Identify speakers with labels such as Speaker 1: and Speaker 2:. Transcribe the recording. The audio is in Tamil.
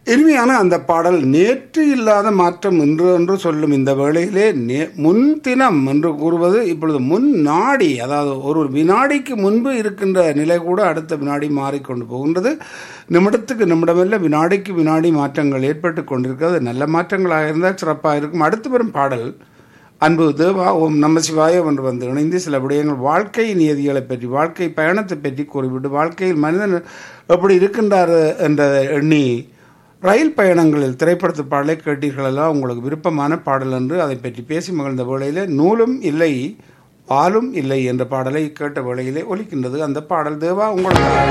Speaker 1: இனிமையான அந்த பாடல் நேற்று இல்லாத மாற்றம் இன்று என்று சொல்லும் இந்த வேளையிலே நே முன்தினம் என்று கூறுவது இப்பொழுது முன் நாடி அதாவது ஒரு வினாடிக்கு முன்பு இருக்கின்ற நிலை கூட அடுத்த வினாடி மாறிக்கொண்டு போகின்றது நிமிடத்துக்கு நிமிடமல்ல வினாடிக்கு வினாடி மாற்றங்கள் ஏற்பட்டு கொண்டிருக்கிறது நல்ல மாற்றங்களாக இருந்தால் சிறப்பாக இருக்கும் அடுத்து வரும் பாடல் அன்பு தேவா ஓம் நம சிவாயம் என்று வந்து இணைந்து சில விடயங்கள் வாழ்க்கை நியதிகளை பற்றி வாழ்க்கை பயணத்தை பற்றி கூறிவிட்டு வாழ்க்கையில் மனிதன் எப்படி இருக்கின்றார் என்றதை எண்ணி ரயில் பயணங்களில் திரைப்படத்து பாடலை கேட்டீர்களெல்லாம் உங்களுக்கு விருப்பமான பாடல் என்று அதை பற்றி பேசி மகிழ்ந்த வேளையிலே நூலும் இல்லை ஆளும் இல்லை என்ற பாடலை கேட்ட வேளையிலே ஒலிக்கின்றது அந்த பாடல் தேவா உங்களுக்கு